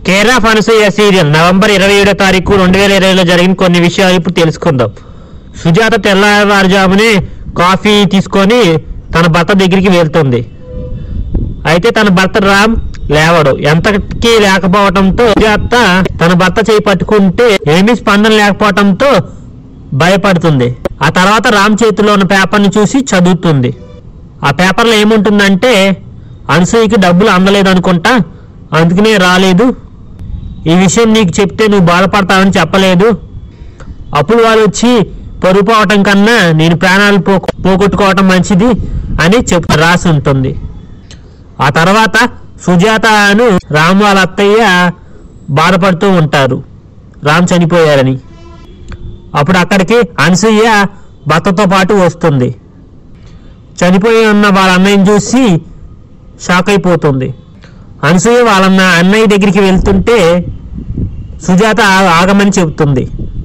care of Anasuya serial November ఇరవై ఏడో తారీఖు రెండు వేల ఇరవైలో జరిగిన కొన్ని విషయాలు ఇప్పుడు తెలుసుకుందాం సుజాత తెల్లవారుజామునే కాఫీ తీసుకొని తన భర్త దగ్గరికి వెళ్తుంది అయితే తన భర్త రామ్ లేవడు ఎంతకి లేకపోవడంతో సుజాత తన భర్త చేయి పట్టుకుంటే ఏమీ స్పందన లేకపోవడంతో భయపడుతుంది ఆ తర్వాత రామ్ చేతిలో ఉన్న పేపర్ని చూసి చదువుతుంది ఆ పేపర్లో ఏముంటుందంటే అనసూయకి డబ్బులు అందలేదు అనుకుంటా అందుకనే రాలేదు ఈ విషయం నీకు చెప్తే నువ్వు బాధపడతావని చెప్పలేదు అప్పుడు వాళ్ళు వచ్చి పరుపు అవటం కన్నా నేను ప్రాణాలు పో పోగొట్టుకోవటం మంచిది అని చెప్ రాసి ఉంటుంది ఆ తర్వాత సుజాత అను రామ్ వాళ్ళ అత్తయ్య బాధపడుతూ ఉంటారు రామ్ చనిపోయారని అప్పుడు అక్కడికి అనసూయ భర్తతో పాటు వస్తుంది చనిపోయి ఉన్న వాళ్ళ అన్నయ్యని చూసి షాక్ అయిపోతుంది అనసూయ వాళ్ళ అన్న- అన్నయ్య దగ్గరికి వెళ్తుంటే సుజాత ఆ- ఆగమని చెబుతుంది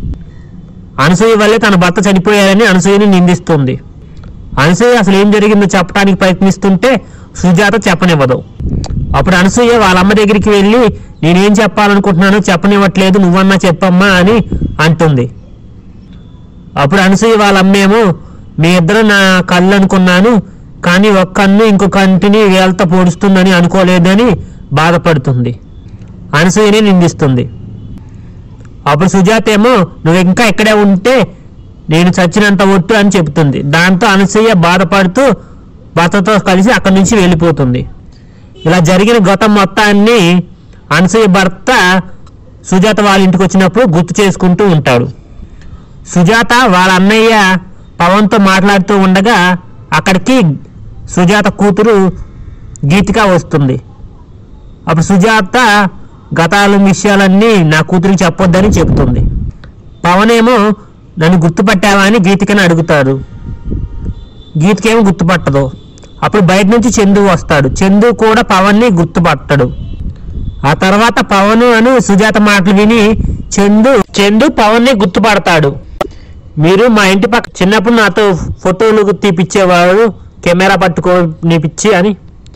అనసూయ వల్లే తన భర్త చనిపోయారని అనసూయని నిందిస్తుంది అనసూయ అసలు ఏం జరిగిందో చెప్పడానికి ప్రయత్నిస్తుంటే సుజాత చెప్పనివ్వదు అప్పుడు అనసూయ వాళ్ళ అమ్మ దగ్గరికి వెళ్ళి నేనేం చెప్పాలనుకుంటున్నానో చెప్పనివ్వట్లేదు నువ్వన్నా చెప్పమ్మా అని అంటుంది అప్పుడు అనసూయ వాళ్ళ అమ్మేమో మీ ఇద్దరు నా కళ్ళు అనుకున్నాను కానీ ఒక కన్ను ఇంకో కంటిని వేలతో పొడుస్తుందని అనుకోలేదని బాధపడుతుంది అనసూయని నిందిస్తుంది అప్పుడు సుజాత ఏమో నువ్వు ఇంకా ఇక్కడే ఉంటే నేను చచ్చినంత ఒట్టు అని చెబుతుంది దాంతో అనసూయ బాధపడుతూ భర్తతో కలిసి అక్కడి నుంచి వెళ్ళిపోతుంది ఇలా జరిగిన గతం మొత్తాన్ని అనసూయ భర్త సుజాత వాళ్ళ ఇంటికి వచ్చినప్పుడు గుర్తు చేసుకుంటూ ఉంటాడు సుజాత వాళ్ళ అన్నయ్య పవన్తో మాట్లాడుతూ ఉండగా అక్కడికి సుజాత కూతురు గీతిక వస్తుంది అప్పుడు సుజాత గతాల విషయాలన్నీ నా కూతురికి చెప్పొద్దని చెబుతుంది పవన్ ఏమో నన్ను గుర్తుపట్టావా అని గీతికని అడుగుతాడు గీతికేమో గుర్తుపట్టదు అప్పుడు బయట నుంచి చందు వస్తాడు చందు కూడా పవన్ని గుర్తుపట్టడు ఆ తర్వాత పవన్ అను సుజాత మాటలు విని చందు చందు పవన్ని గుర్తుపడతాడు మీరు మా ఇంటి పక్క చిన్నప్పుడు నాతో ఫోటోలు తీపిచ్చేవాడు కెమెరా పట్టుకోనిపిచ్చి అని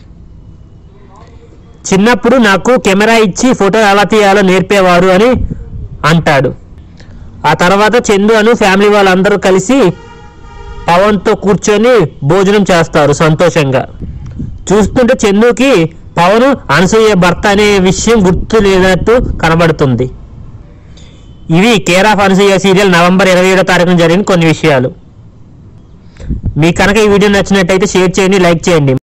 చిన్నప్పుడు నాకు కెమెరా ఇచ్చి ఫోటో ఎలా తీయాలో నేర్పేవారు అని అంటాడు ఆ తర్వాత చందు అను ఫ్యామిలీ వాళ్ళందరూ కలిసి పవన్తో కూర్చొని భోజనం చేస్తారు సంతోషంగా చూస్తుంటే చందుకి పవన్ అనసూయ భర్త అనే విషయం గుర్తు లేనట్టు కనబడుతుంది ఇవి care of Anasuya serial November ఇరవై ఏడో తారీఖున జరిగిన కొన్ని విషయాలు మీకు కనుక ఈ వీడియో నచ్చినట్టయితే షేర్ చేయండి లైక్ చేయండి